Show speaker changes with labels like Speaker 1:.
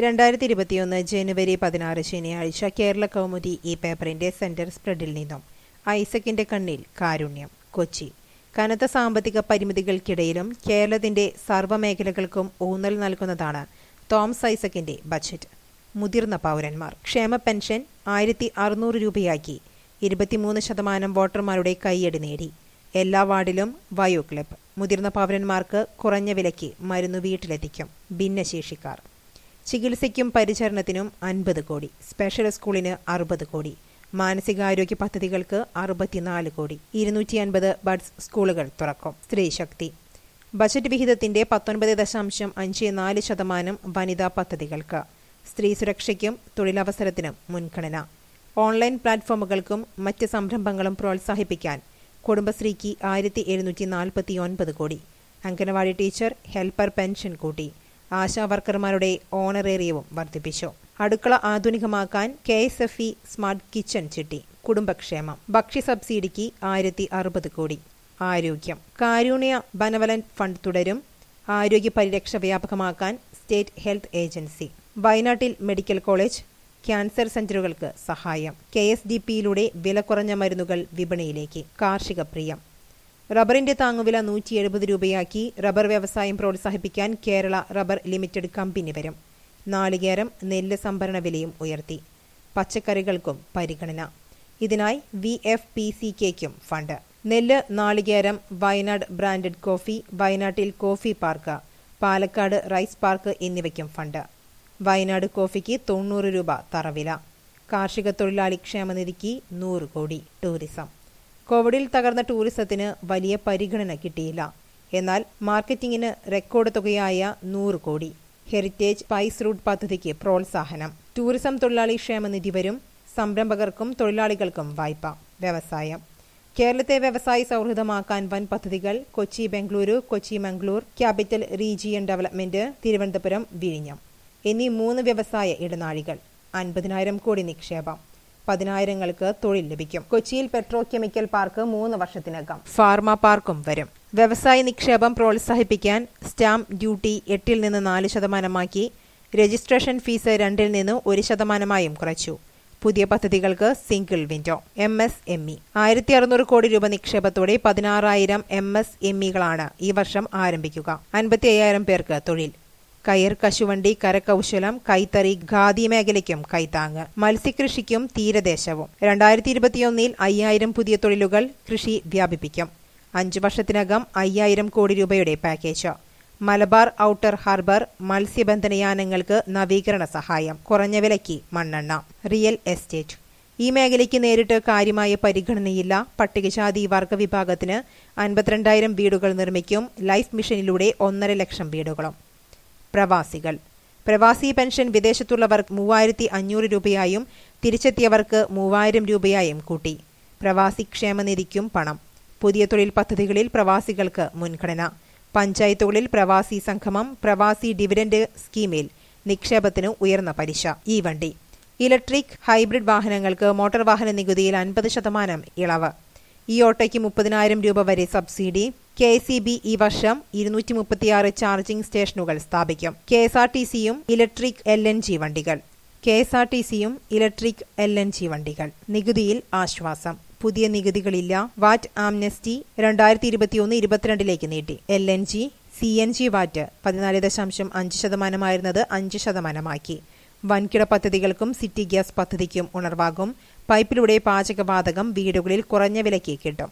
Speaker 1: രണ്ടായിരത്തി ഇരുപത്തിയൊന്ന് ജനുവരി പതിനാറ് ശനിയാഴ്ച കേരള കൗമുദി ഈ പേപ്പറിന്റെ സെന്റർ സ്പ്രെഡിൽ നിന്നും ഐസക്കിന്റെ കണ്ണിൽ കാരുണ്യം കൊച്ചി കനത്ത സാമ്പത്തിക പരിമിതികൾക്കിടയിലും കേരളത്തിന്റെ സർവ്വമേഖലകൾക്കും ഊന്നൽ നൽകുന്നതാണ് തോമസ് ഐസക്കിന്റെ ബജറ്റ് മുതിർന്ന പൗരന്മാർ ക്ഷേമ പെൻഷൻ ആയിരത്തി അറുന്നൂറ് രൂപയാക്കി ഇരുപത്തിമൂന്ന് ശതമാനം വോട്ടർമാരുടെ കൈയടി നേടി എല്ലാ വാർഡിലും വയോ ക്ലബ് മുതിർന്ന പൗരന്മാർക്ക് കുറഞ്ഞ വിലയ്ക്ക് മരുന്ന് വീട്ടിലെത്തിക്കും ഭിന്നശേഷിക്കാർ ചികിത്സയ്ക്കും പരിചരണത്തിനും അൻപത് കോടി സ്പെഷ്യൽ സ്കൂളിന് അറുപത് കോടി മാനസികാരോഗ്യ പദ്ധതികൾക്ക് അറുപത്തിനാല് കോടി ഇരുന്നൂറ്റി അൻപത് ബഡ്സ് സ്കൂളുകൾ തുറക്കും സ്ത്രീശക്തി ബജറ്റ് വിഹിതത്തിന്റെ പത്തൊൻപത് ദശാംശം അഞ്ച് നാല് ശതമാനം വനിതാ പദ്ധതികൾക്ക് സ്ത്രീ സുരക്ഷയ്ക്കും തൊഴിലവസരത്തിനും മുൻഗണന ഓൺലൈൻ പ്ലാറ്റ്ഫോമുകൾക്കും മറ്റ് സംരംഭങ്ങളും പ്രോത്സാഹിപ്പിക്കാൻ കുടുംബശ്രീക്ക് ആയിരത്തി എഴുന്നൂറ്റി നാൽപ്പത്തി ഒൻപത് കോടി അംഗനവാടി ടീച്ചർ ഹെൽപ്പർ പെൻഷൻ കൂട്ടി ആശാ വർക്കർമാരുടെ ഓണറേറിയവും വർദ്ധിപ്പിച്ചു അടുക്കള ആധുനികമാക്കാൻ K S F E smart kitchen ചിട്ടി കുടുംബക്ഷേമം ഭക്ഷ്യ സബ്സിഡിക്ക് ആയിരത്തി അറുപത് കോടി ആരോഗ്യം കാരുണ്യ ബനവലന്റ് ഫണ്ട് തുടരും ആരോഗ്യ പരിരക്ഷ വ്യാപകമാക്കാൻ സ്റ്റേറ്റ് ഹെൽത്ത് ഏജൻസി വയനാട്ടിൽ മെഡിക്കൽ കോളേജ് ക്യാൻസർ സെന്ററുകൾക്ക് സഹായം കെ എസ് ഡി പിയിലൂടെ വില കുറഞ്ഞ മരുന്നുകൾ വിപണിയിലേക്ക് കാർഷിക പ്രിയം റബ്ബറിന്റെ താങ്ങുവില നൂറ്റി എഴുപത് രൂപയാക്കി റബ്ബർ വ്യവസായം പ്രോത്സാഹിപ്പിക്കാൻ കേരള റബ്ബർ ലിമിറ്റഡ് കമ്പനി വരും നാളികേരം നെല്ല് സംഭരണ വിലയും ഉയർത്തി പച്ചക്കറികൾക്കും പരിഗണന ഇതിനായി വി എഫ് പി സി കെക്കും ഫണ്ട് നെല്ല് നാളികേരം വയനാട് ബ്രാൻഡഡ് കോഫി വയനാട്ടിൽ coffee park Palakkad rice park എന്നിവയ്ക്കും ഫണ്ട് വയനാട് കോഫിക്ക് തൊണ്ണൂറ് രൂപ തറവില കാർഷിക തൊഴിലാളി ക്ഷേമനിധിക്ക് നൂറ് കോടി ടൂറിസം കോവിഡിൽ തകർന്ന ടൂറിസത്തിന് വലിയ പരിഗണന കിട്ടിയില്ല എന്നാൽ മാർക്കറ്റിംഗിന് റെക്കോർഡ് തുകയായ നൂറ് കോടി ഹെറിറ്റേജ് സ്പൈസ് റൂട്ട് പദ്ധതിക്ക് പ്രോത്സാഹനം ടൂറിസം തൊഴിലാളി ക്ഷേമനിധി വരും സംരംഭകർക്കും തൊഴിലാളികൾക്കും വായ്പ വ്യവസായം കേരളത്തെ വ്യവസായ സൗഹൃദമാക്കാൻ വൻ പദ്ധതികൾ Kochi Bengaluru Kochi Mangalore capital region development Thiruvananthapuram വിഴിഞ്ഞം എന്നീ മൂന്ന് വ്യവസായ ഇടനാഴികൾ അൻപതിനായിരം കോടി നിക്ഷേപം പതിനായിരങ്ങൾക്ക് തൊഴിൽ ലഭിക്കും കൊച്ചിയിൽ പെട്രോ കെമിക്കൽ പാർക്ക് മൂന്ന് വർഷത്തിനകം ഫാർമ പാർക്കും വരും വ്യവസായ നിക്ഷേപം പ്രോത്സാഹിപ്പിക്കാൻ സ്റ്റാമ്പ് ഡ്യൂട്ടി എട്ടിൽ നിന്ന് നാല് ശതമാനമാക്കി രജിസ്ട്രേഷൻ ഫീസ് രണ്ടിൽ നിന്ന് ഒരു ശതമാനമായും കുറച്ചു പുതിയ പദ്ധതികൾക്ക് single window M S M E ആയിരത്തി അറുന്നൂറ് കോടി രൂപ നിക്ഷേപത്തോടെ പതിനാറായിരം എം എസ് എം ഇകളാണ് ഈ വർഷം ആരംഭിക്കുക അൻപത്തി അയ്യായിരം പേർക്ക് തൊഴിൽ കയർ കശുവണ്ടി കരകൗശലം കൈത്തറി ഖാദി മേഖലയ്ക്കും കൈത്താങ്ങ് മത്സ്യകൃഷിക്കും തീരദേശവും രണ്ടായിരത്തി ഇരുപത്തിയൊന്നിൽ അയ്യായിരം പുതിയ തൊഴിലുകൾ കൃഷി വ്യാപിപ്പിക്കും അഞ്ചു വർഷത്തിനകം അയ്യായിരം കോടി രൂപയുടെ പാക്കേജ് മലബാർ ഔട്ടർ ഹാർബർ മത്സ്യബന്ധനയാനങ്ങൾക്ക് നവീകരണ സഹായം കുറഞ്ഞ വിലയ്ക്ക് മണ്ണെണ്ണ റിയൽ എസ്റ്റേറ്റ് ഈ മേഖലയ്ക്ക് നേരിട്ട് കാര്യമായ പരിഗണനയില്ല പട്ടികജാതി വർഗ വിഭാഗത്തിന് അൻപത്തിരണ്ടായിരം വീടുകൾ നിർമ്മിക്കും ലൈഫ് മിഷനിലൂടെ ഒന്നര ലക്ഷം വീടുകളും പ്രവാസികൾ പ്രവാസി പെൻഷൻ വിദേശത്തുള്ളവർക്ക് മൂവായിരത്തി അഞ്ഞൂറ് രൂപയായും തിരിച്ചെത്തിയവർക്ക് മൂവായിരം രൂപയായും കൂട്ടി പ്രവാസി ക്ഷേമനിധിക്കും പണം പുതിയ തൊഴിൽ പദ്ധതികളിൽ പ്രവാസികൾക്ക് മുൻഗണന പഞ്ചായത്തുകളിൽ പ്രവാസി സംഗമം പ്രവാസി ഡിവിഡന്റ് സ്കീമിൽ നിക്ഷേപത്തിന് ഉയർന്ന പലിശ ഈ വണ്ടി ഇലക്ട്രിക് ഹൈബ്രിഡ് വാഹനങ്ങൾക്ക് മോട്ടോർ വാഹന നികുതിയിൽ അൻപത് ശതമാനം ഇളവ് ഈ ഓട്ടോയ്ക്ക് മുപ്പതിനായിരം രൂപ വരെ സബ്സിഡി കെ സി ബി ഈ വർഷം ഇരുന്നൂറ്റി മുപ്പത്തിയാറ് ചാർജിംഗ് സ്റ്റേഷനുകൾ സ്ഥാപിക്കും കെ എസ് ആർ ടി സിയും ഇലക്ട്രിക് എൽ എൻ ജി വണ്ടികൾ കെ എസ് ആർ ടി സിയും ഇലക്ട്രിക് എൽ എൻ ജി വണ്ടികൾ നികുതിയിൽ ആശ്വാസം പുതിയ നികുതികളില്ല വാറ്റ് ആംനെസ്റ്റി രണ്ടായിരത്തി ഇരുപത്തിയൊന്ന് ഇരുപത്തിരണ്ടിലേക്ക് നീട്ടി L N G C N G VAT പതിനാല് ദശാംശം അഞ്ച് ശതമാനമായിരുന്നത് അഞ്ച് ശതമാനമാക്കി വൻകിട പദ്ധതികൾക്കും സിറ്റി ഗ്യാസ് പദ്ധതിക്കും ഉണർവാകും പൈപ്പിലൂടെ പാചകവാതകം വീടുകളിൽ കുറഞ്ഞ വിലയ്ക്ക് കിട്ടും